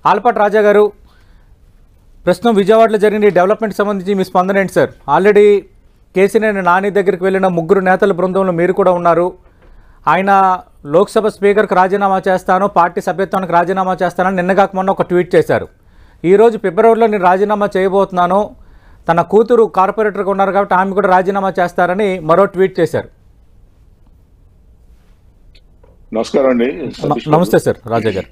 All party రాజా గారు ప్రస్తుతం విజయవాడలో జరిగిన ఈ డెవలప్మెంట్ సంబంధించి మీ స్పందన ఏంటి సార్ ఆల్రెడీ కేసీనేని నాని దగ్గరికి వెళ్ళిన ముగ్గురు నేతల బృందంలో మీరు కూడా ఉన్నారు ఆయన లోక్సభ స్పీకర్కి రాజీనామా చేస్తాను పార్టీ సభ్యత్వానికి రాజీనామా చేస్తానని నిన్నగాక మొన్న ఒక ట్వీట్ చేశారు ఈరోజు ఫిబ్రవరిలో నేను రాజీనామా చేయబోతున్నాను తన కూతురు కార్పొరేటర్గా ఉన్నారు కాబట్టి ఆమె కూడా రాజీనామా చేస్తారని మరో ట్వీట్ చేశారు నమస్కారం అండి న- నమస్తే సార్ రాజా గారు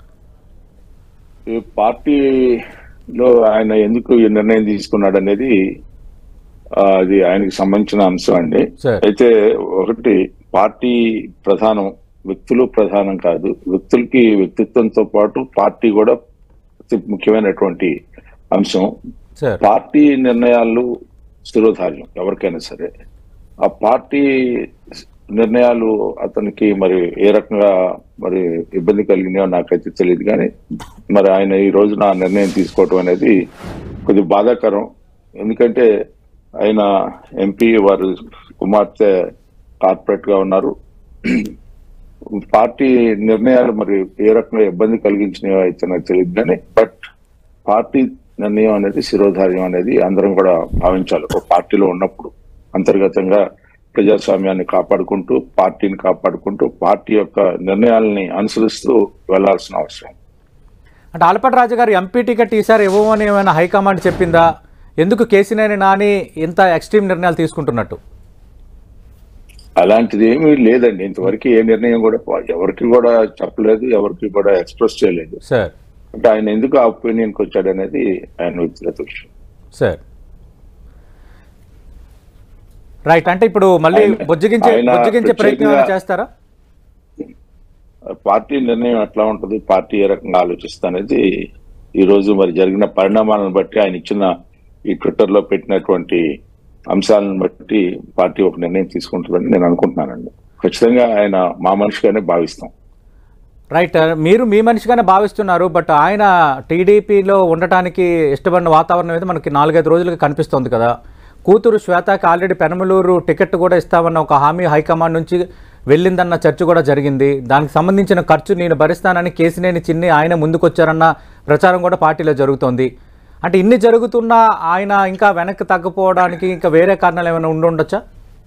ఈ పార్టీలో ఆయన ఎందుకు ఈ నిర్ణయం తీసుకున్నాడు అనేది ఆ, అది ఆయనకి సంబంధించిన అంశం అండి సార్. అయితే ఒకటి పార్టీ ప్రధానం వ్యక్తులు ప్రధానం కాదు వ్యక్తులకి వ్యక్తిత్వంతో పాటు పార్టీ కూడా అతి ముఖ్యమైనటువంటి అంశం సార్ పార్టీ నిర్ణయాలు స్థిరోధార్యం ఎవరికైనా సరే ఆ పార్టీ నిర్ణయాలు అతనికి మరి ఏ రకంగా మరి ఇబ్బంది కలిగినాయో నాకైతే తెలియదు కానీ మరి ఆయన ఈ రోజున ఆ నిర్ణయం తీసుకోవటం అనేది కొద్ది బాధాకరం ఎందుకంటే ఆయన ఎంపీ వారు కుమార్తె కార్పొరేట్ గా ఉన్నారు పార్టీ నిర్ణయాలు మరి ఏ రకంగా ఇబ్బంది కలిగించినాయో అయితే నాకు తెలియదు కానీ బట్ పార్టీ నిర్ణయం అనేది శిరోధార్యం అనేది అందరం కూడా భావించాలి ఒక పార్టీలో ఉన్నప్పుడు అంతర్గతంగా ప్రజాస్వామ్యాన్ని కాపాడుకుంటూ పార్టీని కాపాడుకుంటూ పార్టీ యొక్క నిర్ణయాలని అనుసరిస్తూ వెళ్లాల్సిన అవసరం అంటే ఆలపాటి రాజు గారు ఎంపీ టికెట్ ఈసారి ఇవ్వమని ఏమైనా హైకమాండ్ చెప్పిందా ఎందుకు కేసీనేని నాని ఇంత ఎక్స్ట్రీమ్ నిర్ణయాలు తీసుకుంటున్నట్టు అలాంటిది ఏమీ లేదండి ఇంతవరకు ఏ నిర్ణయం కూడా ఎవరికి కూడా చెప్పలేదు ఎవరికి కూడా ఎక్స్ప్రెస్ చేయలేదు సార్ అంటే ఆయన ఎందుకు ఆ ఒపీనియన్కి వచ్చాడు అనేది ఆయన వ్యక్తిగత విషయం సార్ రైట్ అంటే ఇప్పుడు మళ్ళీ ఆయన- బుజ్జగించే ఆయన బుజ్జగించే ప్రయత్నం ఏమైనా ప్రత్యేకంగా- చేస్తారా పార్టీ నిర్ణయం ఎట్లా ఉంటుంది పార్టీ ఏ రకంగా ఆలోచిస్తా అనేది ఈ రోజు మరి జరిగిన పరిణామాలను బట్టి ఆయన ఇచ్చిన ఈ ట్విట్టర్ లో పెట్టినటువంటి అంశాలను బట్టి పార్టీ ఒక నిర్ణయం తీసుకుంటుందని నేను అనుకుంటున్నానండి ఖచ్చితంగా ఆయన మా మనిషిగానే భావిస్తాం రైట్ మీరు మీ మనిషిగానే భావిస్తున్నారు బట్ ఆయన టీడీపీలో ఉండటానికి ఇష్టపడిన వాతావరణం అయితే మనకి నాలుగైదు రోజులుగా కనిపిస్తోంది కదా కూతురు శ్వేతకి ఆల్రెడీ పెనమలూరు టికెట్ కూడా ఇస్తామన్న ఒక హామీ హైకమాండ్ నుంచి వెళ్ళిందన్న చర్చ కూడా జరిగింది దానికి సంబంధించిన ఖర్చు నేను భరిస్తానని కేసినేని చిన్ని ఆయన ముందుకొచ్చారన్న ప్రచారం కూడా పార్టీలో జరుగుతోంది అంటే ఇన్ని జరుగుతున్నా ఆయన ఇంకా వెనక్కి తగ్గిపోవడానికి ఇంకా వేరే కారణాలు ఏమైనా ఉండి ఉండొచ్చా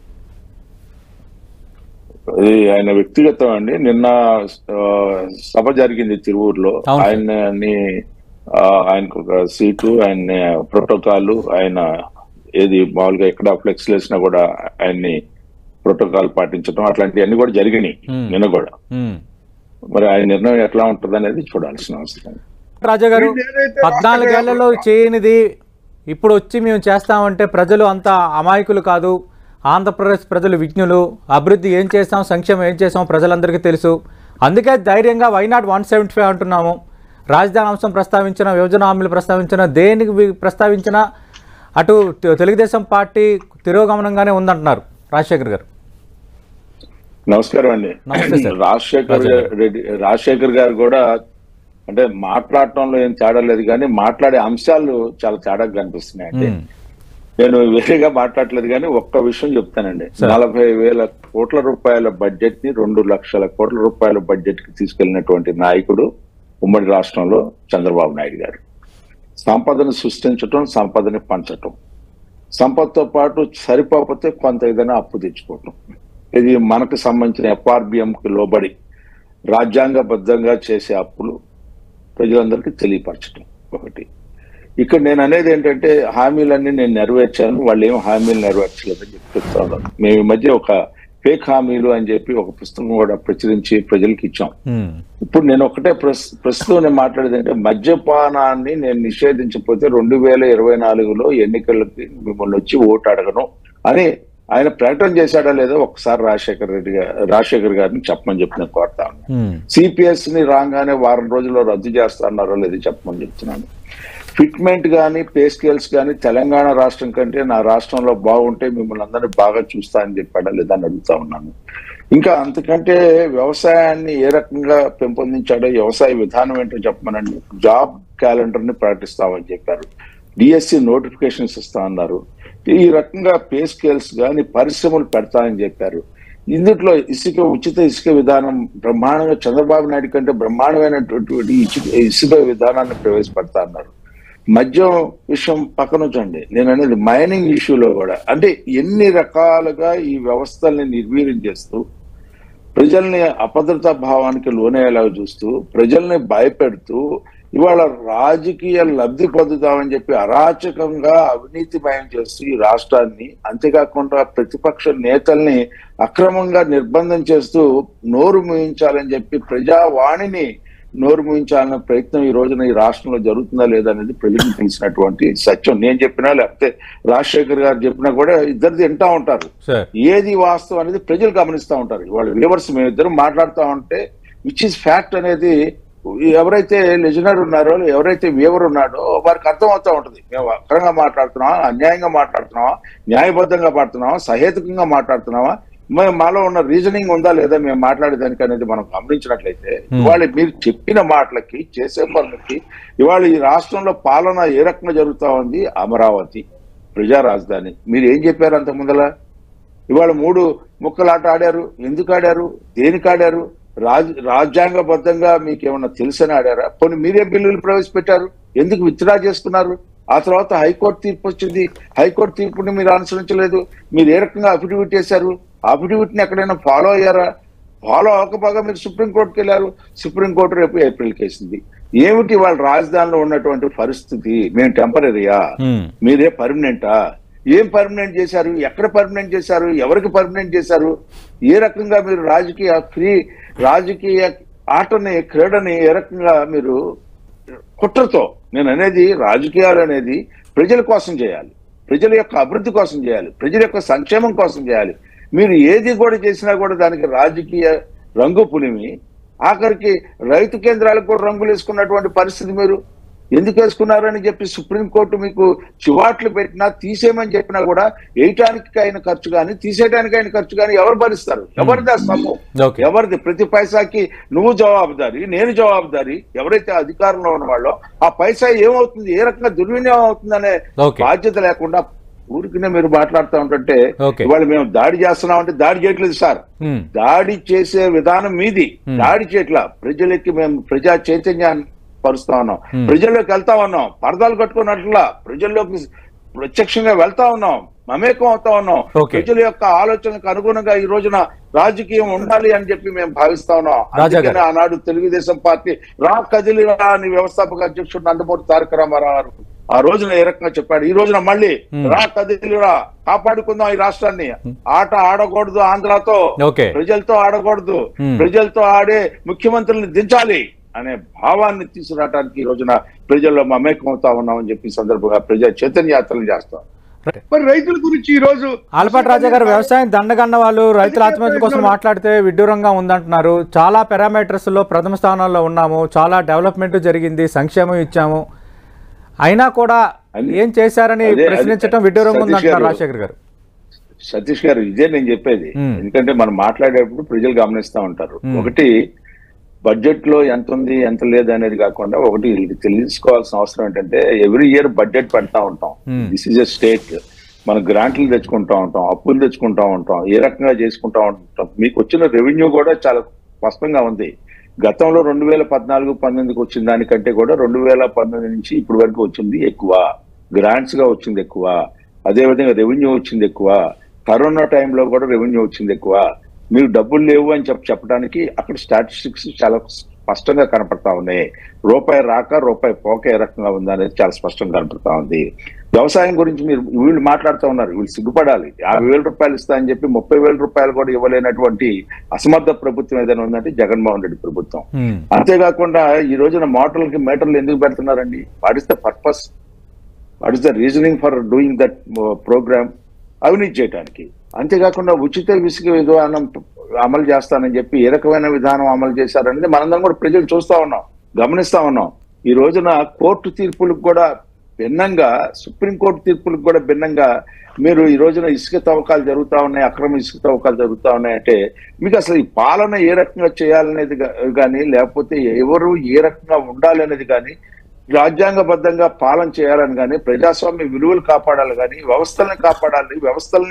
అది ఆయన వ్యక్తిగతం అండి నిన్న ఆ, సభ జరిగింది తిరువూరులో అవును సార్. ఆయన్ని ఆ, ఆయనకు ఒక సీటు ఆయన ప్రోటోకాల్ ఆయన ఏది మామూలుగా ఎక్కడ ఫ్లెక్స్ వేసినా కూడా ఆయన్ని ప్రోటోకాల్ పాటించడం అట్లాంటివన్నీ కూడా జరిగినాయి Hmm. నిన్న కూడా ఉమ్. మరి ఆయన నిర్ణయం ఎట్లా ఉంటుంది అనేది చూడాల్సిన అవసరం రాజా గారు పద్నాలుగేళ్లలో చేయనిది ఇప్పుడు వచ్చి మేము చేస్తామంటే ప్రజలు అంత అమాయకులు కాదు ఆంధ్రప్రదేశ్ ప్రజలు విజ్ఞులు అభివృద్ధి ఏం చేస్తాం సంక్షేమం ఏం చేస్తాం ప్రజలందరికీ తెలుసు అందుకే ధైర్యంగా వైనాట్ వన్ సెవెంటీ ఫైవ్ అంటున్నాము రాజధాని అంశం ప్రస్తావించిన విభజన హామీలు ప్రస్తావించిన దేనికి వి- ప్రస్తావించినా అటు తె- తెలుగుదేశం పార్టీ తిరోగమనంగానే ఉందంటున్నారు రాజశేఖర్ గారు నమస్కారం అండి నమస్తే సార్. రాజశేఖర్ రెడ్డి రాజశేఖర్ గారు కూడా అంటే మాట్లాడటంలో ఏం తేడా లేదు కానీ మాట్లాడే అంశాలు చాలా తేడాగా కనిపిస్తున్నాయండి ఉమ్. నేను వేరేగా మాట్లాడలేదు కానీ ఒక్క విషయం చెప్తానండి సార్. నలభై వేల కోట్ల రూపాయల బడ్జెట్ ని రెండు లక్షల కోట్ల రూపాయల బడ్జెట్ కి తీసుకెళ్లినటువంటి నాయకుడు ఉమ్మడి రాష్ట్రంలో చంద్రబాబు నాయుడు గారు సంపదను సృష్టించటం సంపదని పంచటం సంపదతో పాటు సరిపోకపోతే కొంత ఏదైనా అప్పు తెచ్చుకోవటం ఇది మనకు సంబంధించిన ఎఫ్ఆర్బిఎం కి లోబడి రాజ్యాంగబద్ధంగా చేసే అప్పులు ప్రజలందరికీ తెలియపరచడం ఒకటి ఇక్కడ నేను అనేది ఏంటంటే హామీలన్నీ నేను నెరవేర్చాను వాళ్ళు ఏం హామీలు నెరవేర్చలేదని చెప్పి చెప్తా ఉన్నారు మేము ఈ మధ్య ఒక ఫేక్ హామీలు అని చెప్పి ఒక పుస్తకం కూడా ప్రచురించి ప్రజలకు ఇచ్చాం ఉమ్. ఇప్పుడు నేను ఒకటే ప్రస్ ప్రస్తుతం నేను మాట్లాడేది అంటే మద్యపానాన్ని నేను నిషేధించకపోతే రెండు వేల ఇరవై నాలుగులో ఎన్నికలకి మిమ్మల్ని వచ్చి ఓటు అడగను అని ఆయన ప్రకటన చేశాడా లేదో ఒకసారి రాజశేఖర్ రెడ్డి గారు రాజశేఖర్ గారిని చెప్పమని చెప్పి నేను కోరుతా ఉన్నాను ఉమ్. సిపిఎస్ ని రాగానే వారం రోజుల్లో రద్దు చేస్తారన్నారో లేదో చెప్పమని చెప్తున్నాను ఫిట్మెంట్ కానీ పే స్కేల్స్ కానీ తెలంగాణ రాష్ట్రం కంటే నా రాష్ట్రంలో బాగుంటే మిమ్మల్ని అందరినీ బాగా చూస్తా అని చెప్పాడా లేదా అని అడుగుతా ఉన్నాను ఇంకా అంతకంటే వ్యవసాయాన్ని ఏ రకంగా పెంపొందించాడో వ్యవసాయ విధానం ఏంటో చెప్పమనండి జాబ్ క్యాలెండర్ ని ప్రకటిస్తామని చెప్పారు డిఎస్సి నోటిఫికేషన్స్ ఇస్తా అన్నారు ఈ రకంగా పే స్కేల్స్ కానీ పరిశ్రమలు పెడతామని చెప్పారు ఇందుట్లో ఇసుక ఉచిత ఇసుక విధానం బ్రహ్మాండంగా చంద్రబాబు నాయుడు కంటే బ్రహ్మాండమైనటువంటి ఇసుక ఇసుక విధానాన్ని ప్రవేశపెడతా అన్నారు మద్యం విషయం పక్కన ఉంచండి నేను అనేది మైనింగ్ ఇష్యూలో కూడా అంటే ఎన్ని రకాలుగా ఈ వ్యవస్థల్ని నిర్వీర్యం చేస్తూ ప్రజల్ని అభద్రతా భావానికి లోనయ్యేలాగా చూస్తూ ప్రజల్ని భయపెడుతూ ఇవాళ రాజకీయ లబ్ధి పొందుతామని చెప్పి అరాచకంగా అవినీతిమయం చేస్తూ ఈ రాష్ట్రాన్ని అంతేకాకుండా ప్రతిపక్ష నేతల్ని అక్రమంగా నిర్బంధం చేస్తూ నోరు మూయించాలని చెప్పి ప్రజావాణిని నోరు మూయించాలన్న ప్రయత్నం ఈ రోజున ఈ రాష్ట్రంలో జరుగుతుందా లేదా అనేది ప్రజలకు తెలిసినటువంటి సత్యం నేను చెప్పినా లేకపోతే రాజశేఖర్ గారు చెప్పినా కూడా ఇద్దరిది వింటా ఉంటారు సార్ ఏది వాస్తవం అనేది ప్రజలు గమనిస్తూ ఉంటారు వాళ్ళు వ్యూవర్స్ మేమిద్దరం మాట్లాడుతూ ఉంటే విచ్ ఇస్ ఫ్యాక్ట్ అనేది ఎవరైతే లిజనర్ ఉన్నారో ఎవరైతే వ్యూవర్ ఉన్నాడో వారికి అర్థం అవుతా ఉంటుంది మేము అక్రంగా మాట్లాడుతున్నావా అన్యాయంగా మాట్లాడుతున్నావా న్యాయబద్ధంగా మాట్లాడుతున్నావా సహేతుకంగా మాట్లాడుతున్నావా మేము మాలో ఉన్న రీజనింగ్ ఉందా లేదా మేము మాట్లాడేదానికి అనేది మనం గమనించినట్లయితే ఇవాళ మీరు చెప్పిన మాటలకి చేసే పనులకి ఇవాళ ఈ రాష్ట్రంలో పాలన ఏ రకంగా జరుగుతా ఉంది అమరావతి ప్రజా రాజధాని మీరు ఏం చెప్పారు అంత ముందల ఇవాళ మూడు ముక్కలాట ఆడారు ఎందుకు ఆడారు దేనికి ఆడారు రాజ్ రాజ్యాంగబద్ధంగా మీకు ఏమన్నా తెలుసని ఆడారా పోనీ మీరే బిల్లులు ప్రవేశపెట్టారు ఎందుకు విత్డ్రా చేసుకున్నారు ఆ తర్వాత హైకోర్టు తీర్పు వచ్చింది హైకోర్టు తీర్పుని మీరు అనుసరించలేదు మీరు ఏ రకంగా అఫిడవిట్ చేశారు అఫిడవిట్ ని ఎక్కడైనా ఫాలో అయ్యారా ఫాలో అవ్వకపోగా మీరు సుప్రీంకోర్టుకి వెళ్ళారు సుప్రీంకోర్టు రేపు ఏప్రిల్ కేసింది ఏమిటి వాళ్ళ రాజధానిలో ఉన్నటువంటి పరిస్థితి మేము టెంపరీయా హ్మ్. మీరే పర్మనెంటా ఏం పర్మనెంట్ చేశారు ఎక్కడ పర్మనెంట్ చేశారు ఎవరికి పర్మనెంట్ చేశారు ఏ రకంగా మీరు రాజకీయ ఫ్రీ రాజకీయ ఆటని క్రీడని ఏ రకంగా మీరు కుట్రతో నేను అనేది రాజకీయాలు అనేది ప్రజల కోసం చేయాలి ప్రజల యొక్క అభివృద్ధి కోసం చేయాలి ప్రజల యొక్క సంక్షేమం కోసం చేయాలి మీరు ఏది కూడా చేసినా కూడా దానికి రాజకీయ రంగు పులిమి ఆఖరికి రైతు కేంద్రాలకు కూడా రంగులు వేసుకున్నటువంటి పరిస్థితి మీరు ఎందుకు వేసుకున్నారని చెప్పి సుప్రీంకోర్టు మీకు చివాట్లు పెట్టినా తీసేయమని చెప్పినా కూడా వేయటానికి అయిన ఖర్చు కానీ తీసేయడానికి అయిన ఖర్చు కానీ ఎవరు భరిస్తారు ఎవరిది ఆ సొమ్ము ఓకే ఎవరిది ప్రతి పైసాకి నువ్వు జవాబుదారి నేను జవాబుదారి ఎవరైతే అధికారంలో ఉన్న వాళ్ళో ఆ పైసా ఏమవుతుంది ఏ రకంగా దుర్వినియోగం అవుతుందనే ఓకే బాధ్యత లేకుండా ఊరికినే మీరు మాట్లాడుతూ ఉంటుంటే ఓకే. ఇవాళ మేము దాడి చేస్తున్నాం అంటే దాడి చేయట్లేదు సార్ హ్మ్. దాడి చేసే విధానం మీది Hmm. దాడి చేయట్లా ప్రజలకి మేము ప్రజా చైతన్యాన్ని పరుస్తా ఉన్నాం Hmm. ప్రజల్లోకి వెళ్తా ఉన్నాం పరదాలు కట్టుకున్నట్లా ప్రజల్లోకి ప్రత్యక్షంగా వెళ్తా ఉన్నాం మమేకం అవుతా ఉన్నాం Okay. ప్రజల యొక్క ఆలోచనకు అనుగుణంగా ఈ రోజున రాజకీయం ఉండాలి అని చెప్పి మేము భావిస్తా ఉన్నాం రాజా గారు. అందుకనే ఆనాడు తెలుగుదేశం పార్టీ రా కదిలిరా అని వ్యవస్థాపక అధ్యక్షుడు నందమూరి తారక రామారావు గారు ఆ రోజున ఏ రకంగా చెప్పాడు ఈ రోజున మళ్ళీ Hmm. రా కదిలిరా కాపాడుకుందాం ఈ రాష్ట్రాన్ని ఆట ఆడకూడదు ఆంధ్రాతో ఓకే ప్రజలతో ఆడకూడదు Hmm. ప్రజలతో ఆడే ముఖ్యమంత్రుల్ని దించాలి అనే భావాన్ని తీసుకురావడానికి ఈ రోజున ప్రజల్లో మమేకం అవుతా ఉన్నామని చెప్పి ఈ సందర్భంగా ప్రజా చైతన్య యాత్రలు చేస్తాం మరి రైతుల గురించి ఈ రోజు ఆలపాటి రాజా గారు వ్యవసాయం దండగన్న వాళ్ళు రైతుల ఆత్మహత్యల కోసం మాట్లాడితే విడ్డూరంగా ఉందంటున్నారు చాలా పారామీటర్స్ లో ప్రథమ స్థానంలో ఉన్నాము చాలా డెవలప్మెంట్ జరిగింది సంక్షేమం ఇచ్చాము అయినా కూడా అది- ఏం చేశారని అదే- ప్రశ్నించడం అదే- విడ్డూరంగా సతీష్ ఉందంటున్నారు గారు. రాజశేఖర్ గారు సతీష్ గారు ఇదే నేను చెప్పేది Hmm. ఎందుకంటే మనం మాట్లాడేటప్పుడు ప్రజలు గమనిస్తా ఉంటారు Hmm. ఒకటి బడ్జెట్ లో ఎంత ఉంది ఎంత లేదు అనేది కాకుండా ఒకటి వీళ్ళకి తెలుసుకోవాల్సిన అవసరం ఏంటంటే ఎవ్రీ ఇయర్ బడ్జెట్ పెడతా ఉంటాం Hmm. This is a state మన గ్రాంట్లు తెచ్చుకుంటా ఉంటాం అప్పులు తెచ్చుకుంటా ఉంటాం ఏ రకంగా చేసుకుంటా ఉంటాం మీకు వచ్చిన రెవెన్యూ కూడా చాలా స్పష్టంగా ఉంది గతంలో రెండు వేల పద్నాలుగు పంతొమ్మిదికి వచ్చిన దానికంటే కూడా రెండు వేల పంతొమ్మిది నుంచి ఇప్పటి వరకు వచ్చింది ఎక్కువ గ్రాంట్స్ గా వచ్చింది ఎక్కువ అదే విధంగా రెవెన్యూ వచ్చింది ఎక్కువ కరోనా టైంలో కూడా రెవెన్యూ వచ్చింది ఎక్కువ మీకు డబ్బులు లేవు అని చెప్పి చెప్పడానికి అక్కడ స్టాటిస్టిక్స్ చాలా స్పష్టంగా కనపడతా ఉన్నాయి రూపాయి రాక రూపాయి పోక ఏ రకంగా ఉందా అనేది చాలా స్పష్టంగా కనపడతా ఉంది వ్యవసాయం గురించి మీరు వీళ్ళు మాట్లాడుతూ ఉన్నారు వీళ్ళు సిగ్గుపడాలి యాభై వేల రూపాయలు ఇస్తా అని చెప్పి ముప్పై వేల రూపాయలు కూడా ఇవ్వలేనటువంటి అసమర్థ ప్రభుత్వం ఏదైనా ఉందంటే జగన్మోహన్ రెడ్డి ప్రభుత్వం హ్మ్. అంతేకాకుండా ఈ రోజున మోటార్లకి మీటర్లు ఎందుకు పెడుతున్నారండి what is the purpose what is the reasoning for doing that program అవినీతి చేయడానికి అంతేకాకుండా ఉచిత ఇసుక విధానం అమలు చేస్తానని చెప్పి ఏ రకమైన విధానం అమలు చేశారనేది మనందరం కూడా ప్రజలు చూస్తా ఉన్నాం గమనిస్తా ఉన్నాం ఈ రోజున కోర్టు తీర్పులకు కూడా భిన్నంగా సుప్రీంకోర్టు తీర్పులకు కూడా భిన్నంగా మీరు ఈ రోజున ఇసుక తవ్వకాలు జరుగుతా ఉన్నాయి అక్రమ ఇసుక తవ్వకాలు జరుగుతా ఉన్నాయంటే మీకు అసలు ఈ పాలన ఏ రకంగా చేయాలనేది గా- కానీ లేకపోతే ఎవరు ఏ రకంగా ఉండాలి అనేది కానీ రాజ్యాంగబద్ధంగా పాలన చేయాలని కానీ ప్రజాస్వామ్య విలువలు కాపాడాలి కానీ వ్యవస్థల్ని కాపాడాలి వ్యవస్థల్ని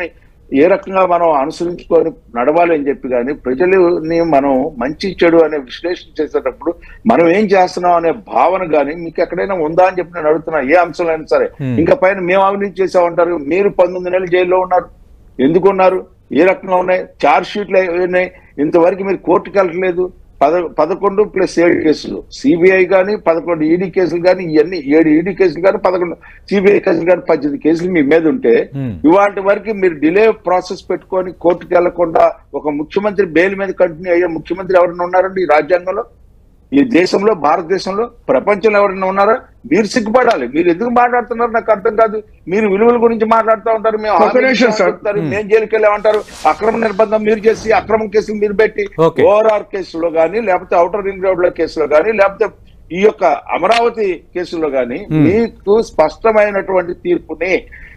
ఏ రకంగా మనం అనుసరించుకొని నడవాలి అని చెప్పి కానీ ప్రజలని మనం మంచి చెడు అనే విశ్లేషణ చేసేటప్పుడు మనం ఏం చేస్తున్నాం అనే భావన కానీ మీకు ఎక్కడైనా ఉందా అని చెప్పి నేను అడుగుతున్నా ఏ అంశంలో అయినా సరే Hmm. ఇంకా పైన మేము అవినీతి చేసామంటారు మీరు పంతొమ్మిది నెలలు జైల్లో ఉన్నారు ఎందుకు ఉన్నారు ఏ రకంగా ఉన్నాయి చార్జ్ షీట్లు ఉన్నాయి ఇంతవరకు మీరు కోర్టుకు వెళ్ళట్లేదు పద పదకొండు ప్లస్ ఏడు కేసులు సిబిఐ కానీ పదకొండు ఈడీ కేసులు కానీ ఇవన్నీ ఏడు ఈడీ కేసులు కానీ పదకొండు సిబిఐ కేసులు కానీ పద్దెనిమిది కేసులు మీ మీద ఉంటే Hmm. ఇవాటి వరకు మీరు డిలే ప్రాసెస్ పెట్టుకొని కోర్టుకు వెళ్లకుండా ఒక ముఖ్యమంత్రి బెయిల్ మీద కంటిన్యూ అయ్యే ముఖ్యమంత్రి ఎవరైనా ఉన్నారండి ఈ రాజ్యాంగంలో ఈ దేశంలో భారతదేశంలో ప్రపంచంలో ఎవరైనా ఉన్నారా మీరు సిగ్గుపడాలి మీరు ఎందుకు మాట్లాడుతున్నారు నాకు అర్థం కాదు మీరు విలువల గురించి మాట్లాడుతూ ఉంటారు మేము ఒక హామీలు నిమిషం, సార్. చెప్తారు మేము జైలుకి వెళ్ళామంటారు అక్రమ నిర్బంధం మీరు చేసి అక్రమ కేసులు మీరు పెట్టి Okay. ఓఆర్ఆర్ కేసులో కానీ లేకపోతే అవుటర్ రింగ్ రోడ్ లో కేసులో కానీ లేకపోతే ఈ యొక్క అమరావతి కేసులో కానీ Hmm. మీకు స్పష్టమైనటువంటి తీర్పుని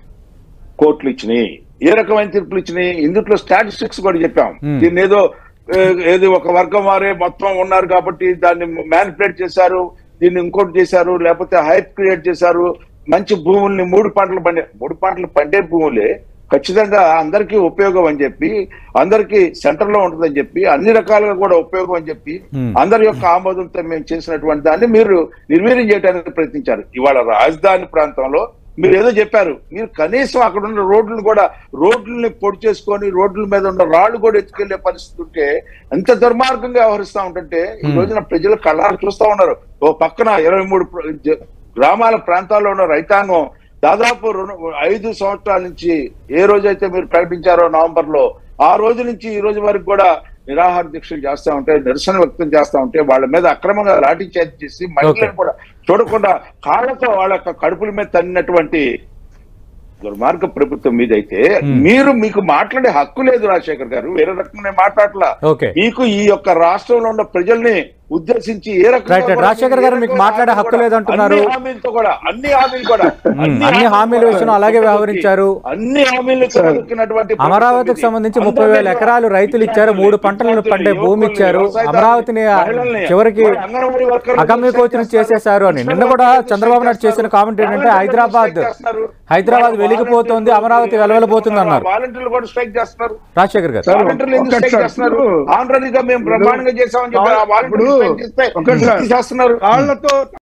కోర్టులు ఇచ్చినాయి ఏ రకమైన తీర్పులు ఇచ్చినాయి ఇందులో స్టాటిస్టిక్స్ కూడా చెప్పాం Hmm. దీన్ని ఏదో ఏ, ఏది ఒక వర్గం వారే మొత్తం ఉన్నారు కాబట్టి దాన్ని మ్యానిపులేట్ చేశారు దీన్ని ఇంకోటి చేశారు లేకపోతే హైప్ క్రియేట్ చేశారు మంచి భూముల్ని మూడు పంటలు పండే మూడు పంటలు పండే భూములే ఖచ్చితంగా అందరికీ ఉపయోగం అని చెప్పి అందరికీ సెంటర్ లో ఉంటుందని చెప్పి అన్ని రకాలుగా కూడా ఉపయోగం అని చెప్పి Hmm. అందరి యొక్క ఆమోదంతో మేము చేసినటువంటి దాన్ని మీరు నిర్వీర్యం చేయడానికి ప్రయత్నించారు ఇవాళ రాజధాని ప్రాంతంలో మీరు ఏదో చెప్పారు మీరు కనీసం అక్కడ ఉన్న రోడ్లను కూడా రోడ్లని పొడి చేసుకొని రోడ్ల మీద ఉన్న రాళ్లు కూడా ఎత్తుకెళ్లే పరిస్థితి ఉంటే ఎంత దుర్మార్గంగా వ్యవహరిస్తా ఉంటుంటే ఈ Hmm. రోజున ప్రజలు కళ్ళారు చూస్తా ఉన్నారు ఓ పక్కన ఇరవై మూడు ప్ర- జ- గ్రామాల ప్రాంతాల్లో ఉన్న రైతాంగం దాదాపు రెండు ఐదు సంవత్సరాల నుంచి ఏ రోజైతే మీరు ప్రకటించారో నవంబర్ లో ఆ రోజు నుంచి ఈ రోజు వరకు కూడా నిరాహార దీక్షలు చేస్తా ఉంటే నిరసన వ్యక్తం చేస్తా ఉంటే వాళ్ళ మీద అక్రమంగా లాఠీ చార్జ్ చేసి మహిళలను కూడా చూడకుండా కాళ్ళతో వాళ్ళ యొక్క కడుపుల మీద తన్నినటువంటి దుర్మార్గ ప్రభుత్వం మీద అయితే Hmm. మీరు మీకు మాట్లాడే హక్కు లేదు రాజశేఖర్ గారు వేరే రకంగా నేను మాట్లాడలా ఓకే మీకు ఈ యొక్క రాష్ట్రంలో ఉన్న ప్రజల్ని ఉద్దేశించి ఏ రకంగా Right, right. కూడా రాజశేఖర్ మీరు గారు ఏ మీకు రకంగా మాట్లాడే హక్కు కూడా లేదంటున్నారు. అన్ని హామీలతో కూడా అన్ని హామీలు కూడా అన్ని హామీల కూడా విషయంలో అలాగే వ్యవహరించారు. అన్ని హామీలు సార్, అమరావతికి సంబంధించి ముప్పై వేల ఎకరాలు రైతులు ఇచ్చారు మూడు పంటలను పండే భూమి ఇచ్చారు అమరావతిని చివరికి అగమ్య కోచను చేసేశారు అని నిన్న కూడా చంద్రబాబు నాయుడు చేసిన కామెంట్ ఏంటంటే హైదరాబాద్ హైదరాబాద్ వెలిగిపోతోంది అమరావతి వెలవెలబోతుంది అన్నారు వాలంటీర్లు కూడా స్ట్రైక్ చేస్తున్నారు రాజశేఖర్ గారు సార్, వాలంటీర్లు ఎందుకు ఒక్కటి స్ట్రైక్ సార్, చేస్తున్నారు ఇప్పుడు- ఆనరీగా మేము బ్రహ్మాండంగా చేసామని చెప్పి ఆ వాలంటీర్లు ఇప్పుడు స్ట్రైక్ చేస్తే ఒక్కటి సార్, చేస్తున్నారు కాళ్ళతో